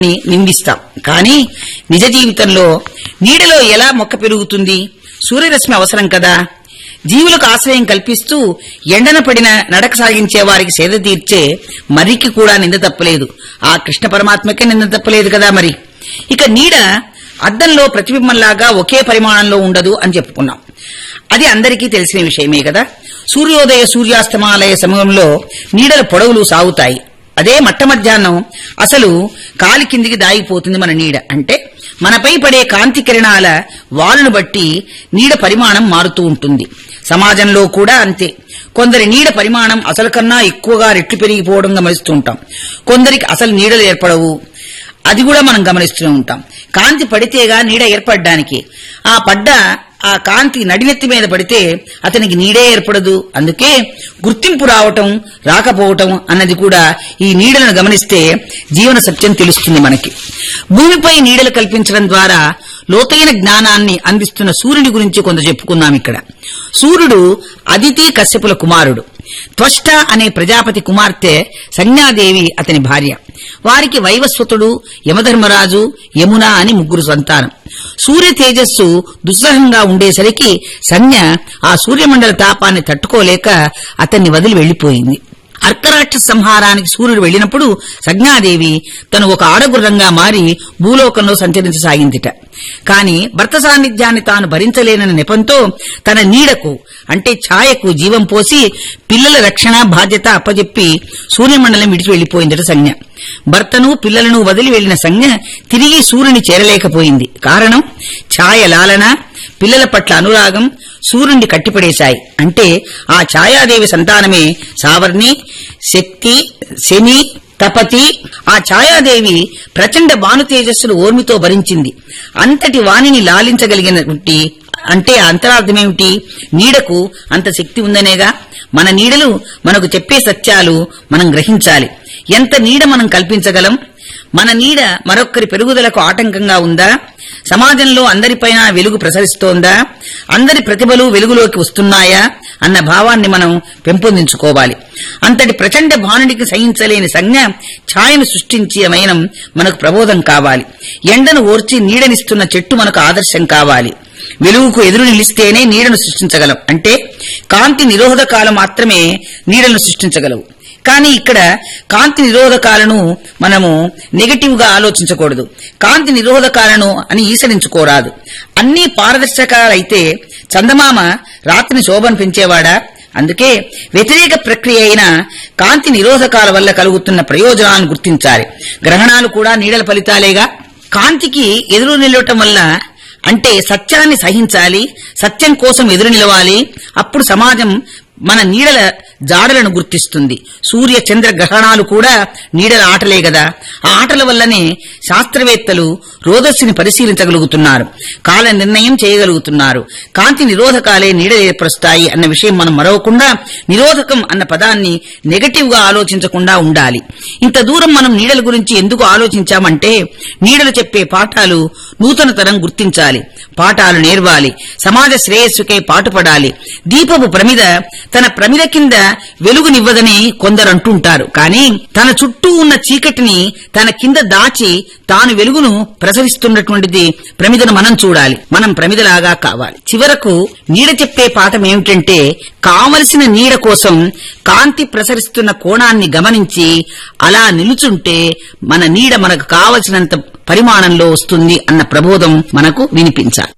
ని నిందిస్తాం కానీ నిజ జీవితంలో నీడలో ఎలా మొక్క పెరుగుతుంది సూర్యరశ్మి అవసరం కదా జీవులకు ఆశ్రయం కల్పిస్తూ ఎండన పడిన నడక సాగించే వారికి సేద తీర్చే మర్రికి కూడా నింద తప్పలేదు ఆ కృష్ణ పరమాత్మకే నింద తప్పలేదు కదా మరి ఇక నీడ అద్దంలో ప్రతిబింబంలాగా ఒకే పరిమాణంలో ఉండదు అని చెప్పుకున్నాం అది అందరికీ తెలిసిన విషయమే కదా సూర్యోదయ సూర్యాస్తమాలయ సమయంలో నీడల పొడవులు సాగుతాయి అదే మట్ట మధ్యాహ్నం అసలు కాలి కిందికి దాగిపోతుంది మన నీడ అంటే మనపై పడే కాంతి కిరణాల వాలును బట్టి నీడ పరిమాణం మారుతూ ఉంటుంది సమాజంలో కూడా అంతే కొందరి నీడ పరిమాణం అసలు కన్నా ఎక్కువగా రెట్లు పెరిగిపోవడం గమనిస్తూ ఉంటాం కొందరికి అసలు నీడలు ఏర్పడవు అది కూడా మనం గమనిస్తూనే ఉంటాం కాంతి పడితేగా నీడ ఏర్పడడానికి ఆ పడ్డ ఆ కాంతి నడినెత్తి మీద పడితే అతనికి నీడే ఏర్పడదు అందుకే గుర్తింపు రావటం రాకపోవటం అన్నది కూడా ఈ నీడలను గమనిస్తే జీవన సత్యం తెలుస్తుంది మనకి భూమిపై నీడలు కల్పించడం ద్వారా లోతైన జ్ఞానాన్ని అందిస్తున్న సూర్యుడి గురించి కొంత చెప్పుకుందాం ఇక్కడ సూర్యుడు అదితి కశ్యపుల కుమారుడు త్వష్ట అనే ప్రజాపతి కుమార్తె సంజ్ఞాదేవి అతని భార్య వారికి వైవస్వతుడు యమధర్మరాజు యమున అని ముగ్గురు సంతానం సూర్య తేజస్సు దుస్సహంగా ఉండేసరికి సంజ్ఞ ఆ సూర్యమండల తాపాన్ని తట్టుకోలేక అతన్ని వదిలి వెళ్లిపోయింది అర్కరాక్ష సంహారానికి సూర్యుడు వెళ్లినప్పుడు సంజ్ఞాదేవి తను ఒక ఆడగుర్రంగా మారి భూలోకంలో సంచరించసాగిందిట కాని భర్త సాన్నిధ్యాన్ని తాను భరించలేనని నెపంతో తన నీడకు అంటే ఛాయకు జీవం పోసి పిల్లల రక్షణ బాధ్యత అప్పజెప్పి సూర్యమండలం విడిచి వెళ్లిపోయిందట సంజ్ఞ భర్తను పిల్లలను వదిలి వెళ్లిన సంజ్ఞ తిరిగి సూర్యుని చేరలేకపోయింది కారణం ఛాయ లాలన పిల్లల పట్ల అనురాగం సూర్యుని కట్టిపడేశాయి అంటే ఆ ఛాయాదేవి సంతానమే సావర్ణి శక్తి శని తపతి ఆ ఛాయాదేవి ప్రచండ భాను తేజస్సును ఓర్మితో భరించింది అంతటి వాణిని లాలించగలిగినటువంటి అంటే ఆ అంతరార్థమేమిటి నీడకు అంత శక్తి ఉందనేగా మన నీడలు మనకు చెప్పే సత్యాలు మనం గ్రహించాలి ఎంత నీడ మనం కల్పించగలం మన నీడ మరొక్కరి పెరుగుదలకు ఆటంకంగా ఉందా సమాజంలో అందరిపైన వెలుగు ప్రసరిస్తోందా అందరి ప్రతిభలు వెలుగులోకి వస్తున్నాయా అన్న భావాన్ని మనం పెంపొందించుకోవాలి అంతటి ప్రచండ భానుడికి సహించలేని సంజ్ఞ ఛాయను సృష్టించే మైనం మనకు ప్రబోధం కావాలి ఎండను ఓర్చి నీడనిస్తున్న చెట్టు మనకు ఆదర్శం కావాలి వెలుగుకు ఎదురు నిలిస్తేనే నీడను సృష్టించగలం అంటే కాంతి నిరోధకాలు మాత్రమే నీడను సృష్టించగలవు కానీ ఇక్కడ కాంతి నిరోధకాలను మనము నెగటివ్ గా ఆలోచించకూడదు కాంతి నిరోధకాలను అని ఈసరించుకోరాదు అన్ని పారదర్శకాలైతే చందమామ రాత్రిని శోభను పెంచేవాడా అందుకే వ్యతిరేక ప్రక్రియ అయిన కాంతి నిరోధకాల వల్ల కలుగుతున్న ప్రయోజనాలను గుర్తించాలి గ్రహణాలు కూడా నీడల ఫలితాలేగా కాంతికి ఎదురు నిలవటం వల్ల అంటే సత్యాన్ని సహించాలి సత్యం కోసం ఎదురు నిలవాలి అప్పుడు సమాజం మన నీడల జాడలను గుర్తిస్తుంది సూర్య చంద్ర గ్రహణాలు కూడా నీడల ఆటలే గదా ఆ ఆటల వల్లనే శాస్త్రవేత్తలు రోదస్సుని పరిశీలించగలుగుతున్నారు కాల నిర్ణయం చేయగలుగుతున్నారు కాంతి నిరోధకాలే నీడ ఏర్పరుస్తాయి అన్న విషయం మనం మరవకుండా నిరోధకం అన్న పదాన్ని నెగటివ్ గా ఆలోచించకుండా ఉండాలి ఇంత దూరం మనం నీడల గురించి ఎందుకు ఆలోచించామంటే నీడలు చెప్పే పాఠాలు నూతన తరం గుర్తించాలి పాఠాలు నేర్వాలి సమాజ శ్రేయస్సుకై పాటుపడాలి దీపపు ప్రమిద తన ప్రమిద కింద వెలుగునివ్వదని కొందరు అంటుంటారు కానీ తన చుట్టూ ఉన్న చీకటిని తన కింద దాచి తాను వెలుగును ప్రసరిస్తున్నటువంటిది ప్రమిదను మనం చూడాలి మనం ప్రమిదలాగా కావాలి చివరకు నీడ చెప్పే పాఠం ఏమిటంటే కావలసిన నీడ కోసం కాంతి ప్రసరిస్తున్న కోణాన్ని గమనించి అలా నిలుచుంటే మన నీడ మనకు కావలసినంత పరిమాణంలో వస్తుంది అన్న ప్రబోధం మనకు వినిపించాలి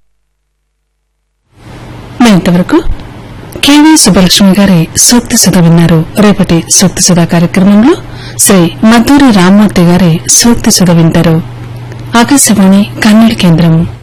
ఇంతవరకు కేవీ సుబ్బలక్ష్మి గారి సూక్తి సుధ విన్నారు రేపటి సూక్తి సుధ కార్యక్రమంలో శ్రీ మద్దూరి రామ్మూర్తి గారి సూక్తి సుధ వింటారు ఆకాశవాణి కన్నడ కేంద్రం